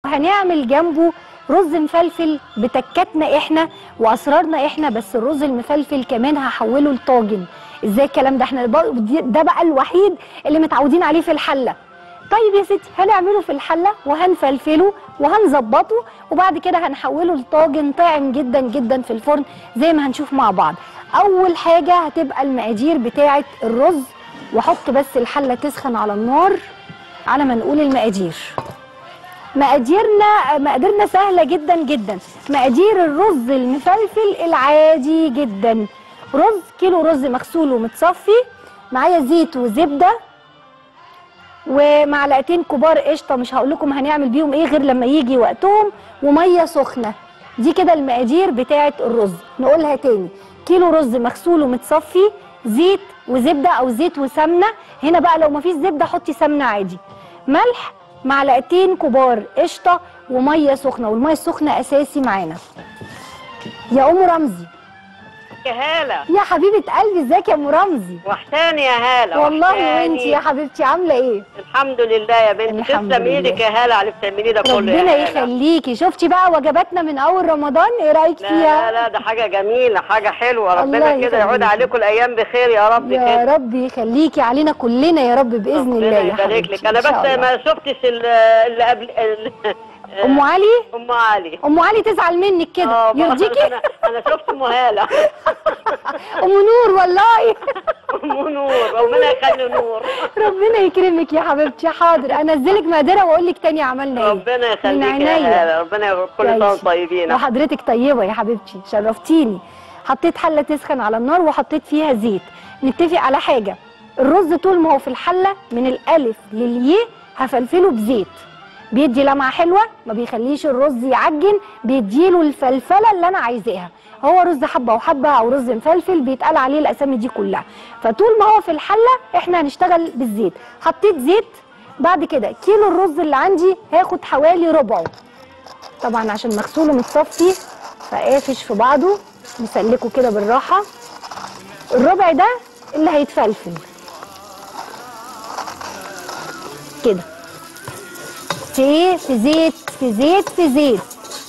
هنعمل جنبه رز مفلفل بتكاتنا احنا واسرارنا احنا بس الرز المفلفل كمان هحوله لطاجن ازاي الكلام ده احنا ب- دي- ده بقى الوحيد اللي متعودين عليه في الحله طيب يا ستي هنعمله في الحله وهنفلفله وهنظبطه وبعد كده هنحوله لطاجن طاعم جدا جدا في الفرن زي ما هنشوف مع بعض اول حاجه هتبقى المقادير بتاعه الرز واحط بس الحله تسخن على النار على ما نقول المقادير مقاديرنا مقاديرنا سهله جدا جدا مقادير الرز المفلفل العادي جدا رز كيلو رز مغسول ومتصفي معايا زيت وزبده ومعلقتين كبار قشطه مش هقول لكم هنعمل بيهم ايه غير لما يجي وقتهم وميه سخنه دي كده المقادير بتاعه الرز نقولها تاني كيلو رز مغسول ومتصفي زيت وزبده او زيت وسمنه هنا بقى لو مفيش زبده حطي سمنه عادي ملح معلقتين كبار قشطه وميه سخنه والميه السخنه اساسي معانا يا ام رمزي يا هالة يا حبيبه قلبي ازيك يا ام رمزي وحشاني يا هالة والله وحشاني. وانتي يا حبيبتي عامله ايه الحمد لله يا بنتي الحمد تسلم لله. ايدك يا هالة على اللي بتعمليه ده كله يا ربنا هالة. يخليكي شفتي بقى وجباتنا من اول رمضان ايه رايك لا فيها لا لا ده حاجة جميلة حاجة حلوة الله ربنا كده يعود يخليكي. عليكم الأيام بخير يا رب يا كده رب يخليكي علينا كلنا يا رب باذن الله ربنا يا يبارك حبيبتي لك أنا إن شاء بس الله. ما شفتش ال- اللي قبل ال- ام علي أم علي ام علي تزعل منك كده آه، يرضيكي أنا أنا شفت أم هالة ام نور والله أم نور ربنا يخلي نور ربنا يكرمك يا حبيبتي حاضر انزلك مقاديره واقول لك تاني عملنا ايه ربنا من يخليك يا عينيا. هالة ربنا يبارك كل سنة تعيشي. وانتم طيبين وحضرتك طيبه يا حبيبتي شرفتيني حطيت حله تسخن على النار وحطيت فيها زيت نتفق على حاجه الرز طول ما هو في الحله من الالف للياء هفلفله بزيت بيدي لمعه حلوه ما بيخليش الرز يعجن بيديله الفلفله اللي انا عايزاها هو رز حبه وحبه او رز مفلفل بيتقال عليه الاسامي دي كلها فطول ما هو في الحله احنا هنشتغل بالزيت حطيت زيت بعد كده كيلو الرز اللي عندي هاخد حوالي ربعه طبعا عشان مغسول ومتصفي فقافش في بعضه نسلكه كده بالراحه الربع ده اللي هيتفلفل كده في ايه في زيت في زيت في زيت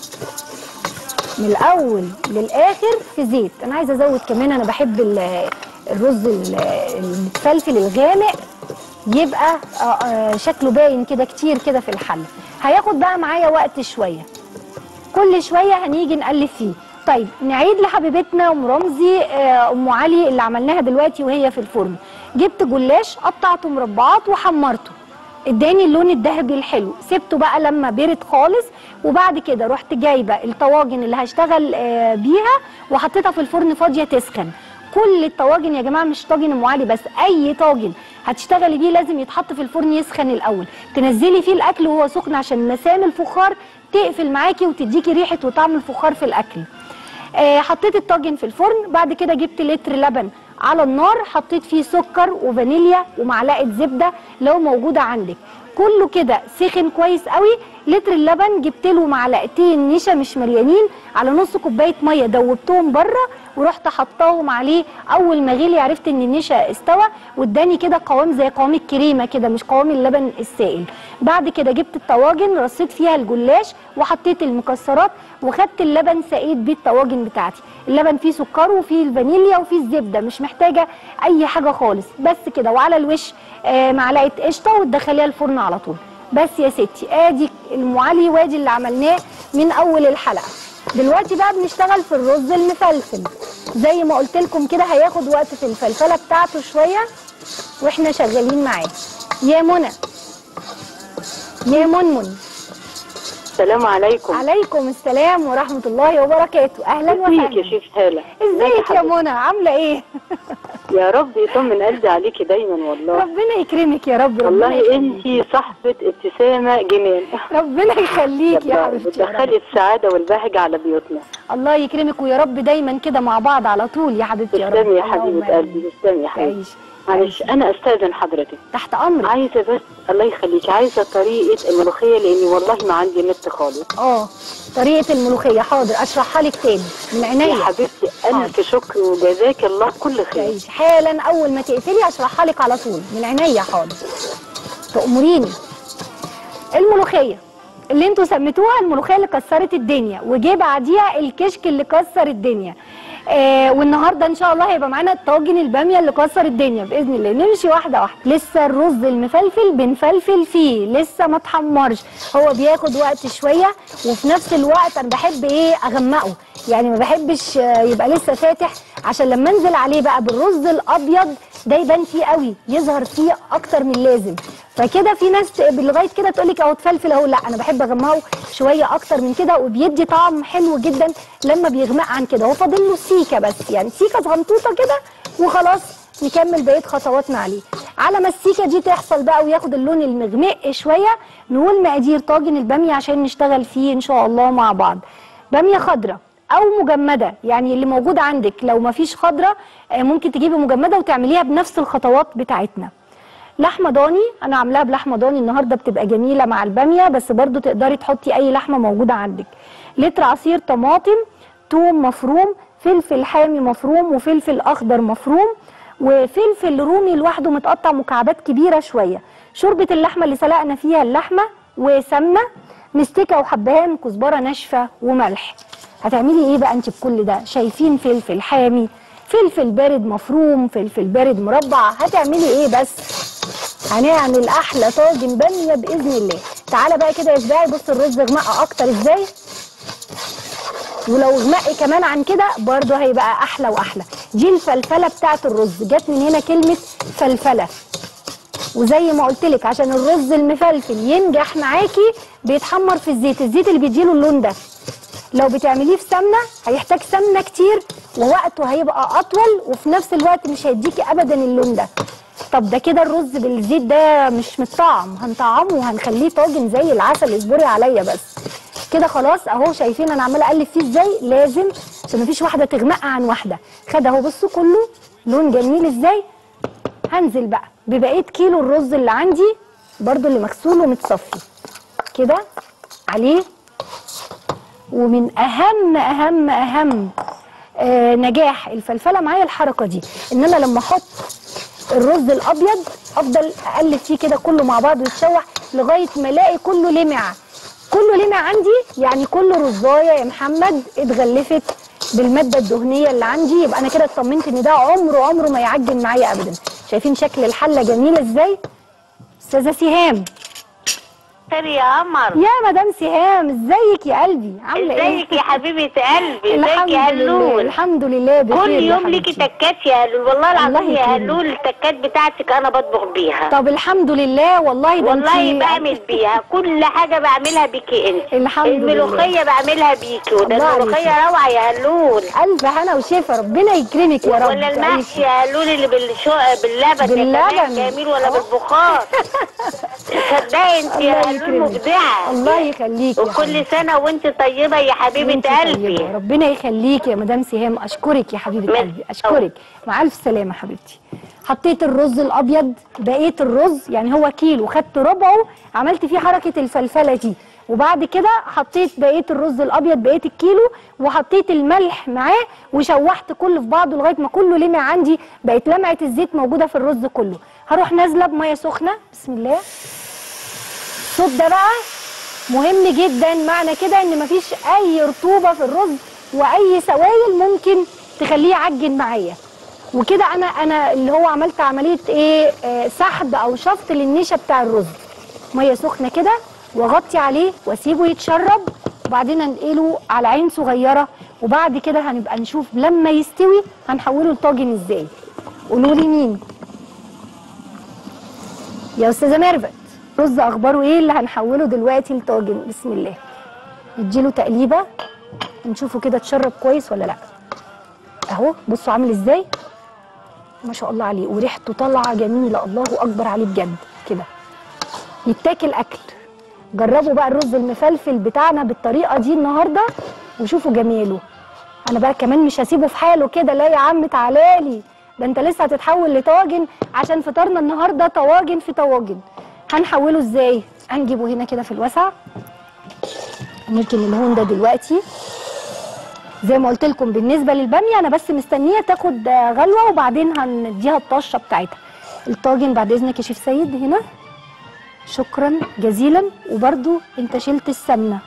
من الاول للاخر في زيت انا عايزه ازود كمان انا بحب ال- الرز ال- المتفلفل الغامق يبقى آه، آه، شكله باين كده كتير كده في الحله هياخد بقى معايا وقت شويه كل شويه هنيجي نقلب فيه طيب نعيد لحبيبتنا ام رمزي آه، ام علي اللي عملناها دلوقتي وهي في الفرن جبت جلاش قطعته مربعات وحمرته اداني اللون الذهبي الحلو سبته بقى لما برد خالص وبعد كده رحت جايبه الطواجن اللي هشتغل آه، بيها وحطيتها في الفرن فاضيه تسخن كل الطواجن يا جماعه مش طاجن ام علي بس اي طاجن هتشتغلي بيه لازم يتحط في الفرن يسخن الاول تنزلي فيه الاكل وهو سخن عشان مسام الفخار تقفل معاكي وتديكي ريحه وطعم الفخار في الاكل آه حطيت الطاجن في الفرن بعد كده جبت لتر لبن على النار حطيت فيه سكر وفانيليا ومعلقه زبده لو موجوده عندك كله كده سخن كويس قوي لتر اللبن جبت له معلقتين نشا مش مليانين على نص كوبايه ميه دوبتهم بره ورحت حطاهم عليه اول ما غلي عرفت ان النشا استوى واداني كده قوام زي قوام الكريمه كده مش قوام اللبن السائل بعد كده جبت الطواجن رصيت فيها الجلاش وحطيت المكسرات وخدت اللبن سقيت بيه الطواجن بتاعتي اللبن فيه سكر وفيه الفانيليا وفيه الزبده مش محتاجه اي حاجه خالص بس كده وعلى الوش آه معلقه قشطه وتدخليها الفرن على طول بس يا ستي ادي المعلي وادي اللي عملناه من اول الحلقه دلوقتي بقى بنشتغل في الرز المفلفل زي ما قلت لكم كده هياخد وقت في الفلفله بتاعته شويه واحنا شغالين معاه يا منى يا منمن السلام عليكم عليكم السلام ورحمه الله وبركاته اهلا ازيك يا وسهلا شيف هالة ازيك يا حبيبتي؟ منى عامله ايه يا رب يطمن قلبي عليكي دايما والله ربنا يكرمك يا رب ربنا والله يخليك. انت صاحبة ابتسامة جنان ربنا يخليك يا حبيبتي يا رب. بتدخلي السعادة والبهجة على بيوتنا الله يكرمك ويا رب دايما كده مع بعض على طول يا حبيبتي يا رب تسلمي يا اللهم حبيبة آمين. قلبي تسلمي يا حبيبتي تعيش معلش انا استاذن حضرتك تحت امرك عايزة بس الله يخليك عايزة طريقة الملوخية لاني والله ما عندي نت خالص اه طريقه الملوخيه حاضر اشرحها لك تاني من يا عينيا حبيبتي الف شكر وجزاك الله كل خير تعيش حالا اول ما تقفلي اشرحها لك على طول من عينيا حاضر تأمريني الملوخيه اللي انتوا سميتوها الملوخيه اللي كسرت الدنيا وجه بعديها الكشك اللي كسر الدنيا آه والنهارده ان شاء الله هيبقى معانا طاجن الباميه اللي كسر الدنيا باذن الله نمشي واحده واحده لسه الرز المفلفل بنفلفل فيه لسه ما اتحمرش هو بياخد وقت شويه وفي نفس الوقت انا بحب ايه اغمقه يعني ما بحبش آه، يبقى لسه فاتح عشان لما انزل عليه بقى بالرز الابيض ده يبان فيه قوي يظهر فيه اكتر من اللازم فكده في ناس لغايه كده تقول لك اهو تفلفل اهو لا انا بحب اغمقه شويه اكتر من كده وبيدي طعم حلو جدا لما بيغمق عن كده هو فاضل له سيكه بس يعني سيكه صغنطوطه كده وخلاص نكمل بقيه خطواتنا عليه على ما السيكه دي تحصل بقى وياخد اللون المغمق شويه نقول مقادير طاجن الباميه عشان نشتغل فيه ان شاء الله مع بعض باميه خضراء او مجمده يعني اللي موجود عندك لو ما فيش خضراء آه، ممكن تجيبي مجمده وتعمليها بنفس الخطوات بتاعتنا لحمه ضاني انا عاملاها بلحمه ضاني النهارده بتبقى جميله مع الباميه بس برضو تقدري تحطي اي لحمه موجوده عندك لتر عصير طماطم توم مفروم فلفل حامي مفروم وفلفل اخضر مفروم وفلفل رومي لوحده متقطع مكعبات كبيره شويه شوربه اللحمه اللي سلقنا فيها اللحمه وسمنه مستكه وحبهان كزبره ناشفه وملح هتعملي ايه بقى انت بكل ده شايفين فلفل حامي فلفل بارد مفروم فلفل بارد مربع هتعملي ايه بس هنعمل احلى طاجن باميه باذن الله تعالى بقى كده يا شباعي بص الرز غمق اكتر ازاي ولو غمق كمان عن كده برضه هيبقى احلى واحلى دي الفلفله بتاعت الرز جت من هنا كلمه فلفله وزي ما قلت لك عشان الرز المفلفل ينجح معاكي بيتحمر في الزيت الزيت اللي بيديله اللون ده لو بتعمليه في سمنه هيحتاج سمنه كتير ووقته هيبقى اطول وفي نفس الوقت مش هيديكي ابدا اللون ده طب ده كده الرز بالزيت ده مش متطعم هنطعمه وهنخليه طاجن زي العسل اصبري عليا بس كده خلاص اهو شايفين انا عماله اقلب فيه ازاي لازم عشان مفيش واحده تغمق عن واحده خد اهو بصوا كله لون جميل ازاي هنزل بقى ببقيه كيلو الرز اللي عندي برضو اللي مغسول ومتصفي كده عليه ومن اهم اهم اهم آه نجاح الفلفله معايا الحركه دي ان انا لما احط الرز الابيض افضل اقلب فيه كده كله مع بعض ويتشوح لغايه ما الاقي كله لمع كله لمع عندي يعني كل رزايه يا محمد اتغلفت بالماده الدهنيه اللي عندي يبقى انا كده اطمنت ان ده عمره عمره ما يعجن معايا ابدا شايفين شكل الحله جميله ازاي استاذه سهام خير يا قمر يا مدام سهام ازيك يا قلبي عامله ايه ازيك يا حبيبه قلبي ازيك الحمد يا لله هلول الحمد لله بخير كل يا يوم ليكي حبيبتي. تكات يا هلول والله العظيم الله يا يكرمك. هلول التكات بتاعتك انا بطبخ بيها طب الحمد لله والله ده والله انتي- بعمل بيها كل حاجه بعملها بيكي انت الحمد لله. الملوخيه بعملها بيكي وده الله عليكي. الملوخيه روعه يا هلول الف هنا وشفا ربنا يكرمك يا رب ولا المحشي تعيشي. يا هلول اللي بالشو... باللبن باللبن. يا كمان جميل ولا أه. بالبخار تصدقي انت يا الله هلول يكرمك. مبدعه الله يخليك يا وكل حبيبتي. سنه وانت طيبه يا حبيبه وانتي طيبة. قلبي ربنا يخليك يا مدام سهام اشكرك يا حبيبه من- قلبي اشكرك مع الف سلامه حبيبتي حطيت الرز الابيض بقيت الرز يعني هو كيلو خدت ربعه عملت فيه حركه الفلفله دي وبعد كده حطيت بقيه الرز الابيض بقيه الكيلو وحطيت الملح معاه وشوحت كله في بعضه لغايه ما كله لمع عندي بقت لمعه الزيت موجوده في الرز كله هروح نازله بميه سخنه بسم الله الصوت ده بقى مهم جدا معنى كده ان مفيش اي رطوبه في الرز واي سوائل ممكن تخليه يعجن معايا وكده انا انا اللي هو عملت عمليه ايه آه سحب او شفط للنشا بتاع الرز ميه سخنه كده واغطي عليه واسيبه يتشرب وبعدين انقله على عين صغيره وبعد كده هنبقى نشوف لما يستوي هنحوله لطاجن ازاي قولوا لي مين يا استاذه ميرفت رز اخباره ايه اللي هنحوله دلوقتي لطاجن بسم الله نديله تقليبه نشوفه كده اتشرب كويس ولا لا اهو بصوا عامل ازاي ما شاء الله عليه وريحته طالعه جميله الله اكبر عليه بجد كده يتاكل اكل جربوا بقى الرز المفلفل بتاعنا بالطريقه دي النهارده وشوفوا جماله انا بقى كمان مش هسيبه في حاله كده لا يا عم تعالالي ده انت لسه هتتحول لطاجن عشان فطارنا النهارده طواجن في طواجن هنحوله ازاي هنجيبه هنا كده في الوسع نركن الهون ده دلوقتي زي ما قلت لكم بالنسبه للباميه انا بس مستنيه تاخد آه، غلوه وبعدين هنديها الطشه بتاعتها الطاجن بعد اذنك يا شيف سيد هنا شكرا جزيلا وبرضو انت شلت السمنه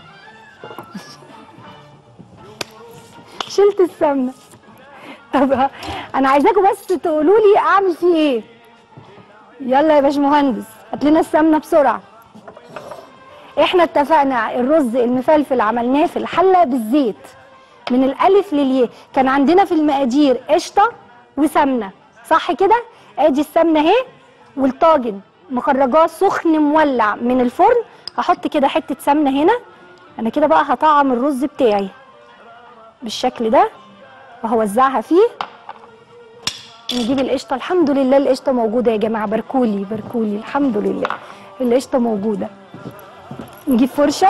شلت السمنه طب انا عايزاكم بس تقولوا لي اعمل فيه ايه يلا يا باشمهندس هات لنا السمنه بسرعه احنا اتفقنا الرز المفلفل عملناه في الحله بالزيت من الالف للياء كان عندنا في المقادير قشطه وسمنه صح كده ادي السمنه اهي والطاجن مخرجاه سخن مولع من الفرن هحط كده حته سمنه هنا انا كده بقى هطعم الرز بتاعي بالشكل ده وهوزعها فيه نجيب القشطه الحمد لله القشطه موجوده يا جماعه باركولي باركولي الحمد لله القشطه موجوده نجيب فرشه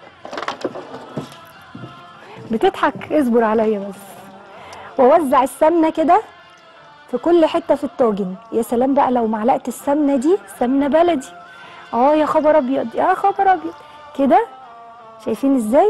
بتضحك اصبر عليا بس واوزع السمنه كده في كل حته في الطاجن يا سلام بقى لو معلقه السمنه دي سمنه بلدي اه يا خبر ابيض يا خبر ابيض كده شايفين ازاي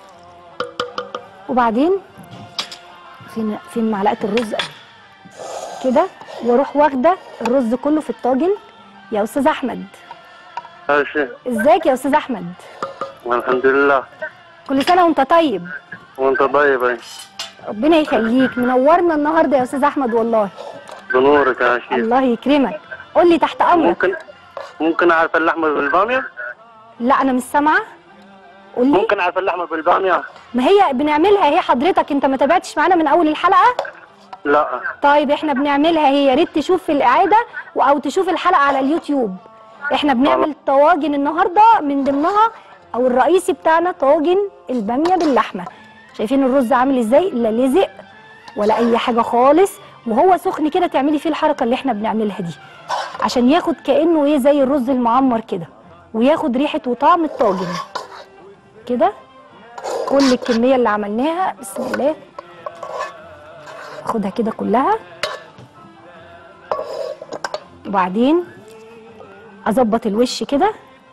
وبعدين فين فين معلقه الرز أهي. كده واروح واخده الرز كله في الطاجن يا استاذ احمد ماشي ازيك يا استاذ احمد الحمد لله كل سنه وانت طيب وانت طيب اي ربنا يخليك منورنا النهارده يا استاذ احمد والله بنورك يا شيخ الله يكرمك قول لي تحت امرك ممكن ممكن اعرف اللحمه بالباميه لا انا مش سامعه قول لي ممكن اعرف اللحمه بالباميه ما هي بنعملها اهي حضرتك انت ما تابعتش معانا من اول الحلقه لا طيب احنا بنعملها هي يا ريت تشوف في الاعاده و- او تشوف الحلقه على اليوتيوب احنا بنعمل طواجن النهارده من ضمنها او الرئيسي بتاعنا طاجن الباميه باللحمه شايفين الرز عامل ازاي لا لزق ولا اي حاجه خالص وهو سخن كده تعملي فيه الحركه اللي احنا بنعملها دي عشان ياخد كانه ايه زي الرز المعمر كده وياخد ريحه وطعم الطاجن كده كل الكميه اللي عملناها بسم الله اخدها كده كلها وبعدين اظبط الوش كده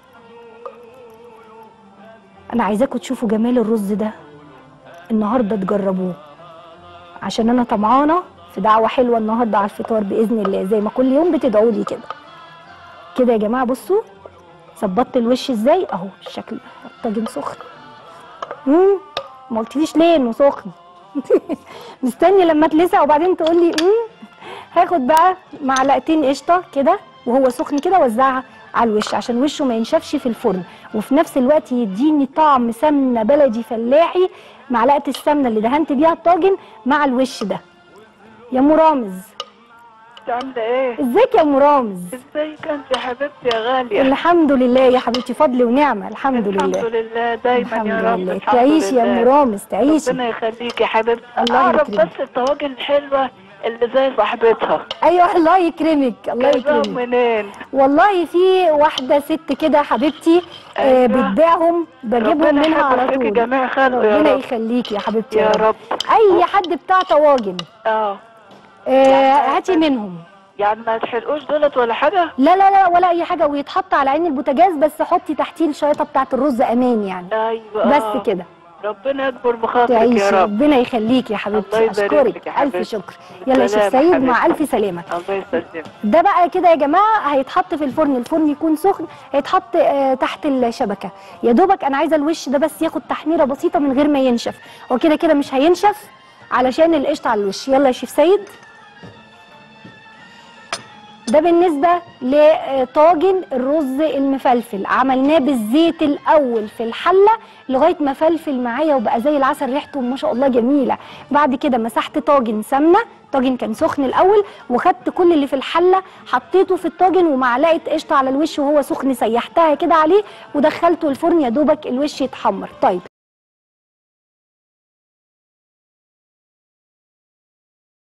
انا عايزاكم تشوفوا جمال الرز ده النهارده تجربوه عشان انا طمعانه في دعوه حلوه النهارده على الفطار باذن الله زي ما كل يوم بتدعوا لي كده كده يا جماعه بصوا ظبطت الوش ازاي اهو بالشكل ده الطاجن سخن امم ما قلتليش ليه انه سخن مستني لما تلسع وبعدين تقول لي امم هاخد بقى معلقتين قشطه كده وهو سخن كده وزعها على الوش عشان وشه ما ينشفش في الفرن وفي نفس الوقت يديني طعم سمنه بلدي فلاحي معلقه السمنه اللي دهنت بيها الطاجن مع الوش ده يا ام رامز عاملة ايه؟ ازيك يا ام رامز ازيك انت يا حبيبتي يا غالية؟ الحمد لله يا حبيبتي فضل ونعمه الحمد الحمد لله لله دايما الحمد يا رب لله الحمد تعيشي يا ام لله. رامز تعيشي ربنا يخليك يا حبيبتي الله اعرف يكرمك. بس الطواجن الحلوة اللي زي صاحبتها ايوه الله يكرمك الله جايباهم يكرمك منين؟ والله في واحده ست كده حبيبتي آه أيوة. بتبيعهم بجيبهم ربنا منها على يحفظ فيكي طول جميع خلقه يا ربنا رب يخليكي يا حبيبتي يا رب اي حد بتاع طواجن اه آه هاتي منهم يعني ما تحرقوش دولت ولا حاجة؟ لا لا لا ولا اي حاجه ويتحط على عين البوتاجاز بس حطي تحتيه الشيطه بتاعه الرز امان يعني ايوه آه. بس كده ربنا يكبر بخاطرك تعيشي يا رب ربنا يخليكي يا حبيبتي الله يبارك اشكرك لك يا الف حبيبتي. شكر يلا يا شيخ سلام يا سيد مع حبيبتي. الف سلامه الله يسلمك ده بقى كده يا جماعه هيتحط في الفرن الفرن يكون سخن هيتحط آه، تحت الشبكه يا دوبك انا عايزه الوش ده بس ياخد تحميره بسيطه من غير ما ينشف هو كده كده مش هينشف علشان القشطه على الوش يلا يا شيف سيد ده بالنسبة لطاجن الرز المفلفل عملناه بالزيت الأول في الحلة لغاية ما فلفل معايا وبقى زي العسل ريحته ما شاء الله جميلة بعد كده مسحت طاجن سمنة طاجن كان سخن الأول وخدت كل اللي في الحلة حطيته في الطاجن ومعلقة قشطة على الوش وهو سخن سيحتها كده عليه ودخلته الفرن يا دوبك الوش يتحمر طيب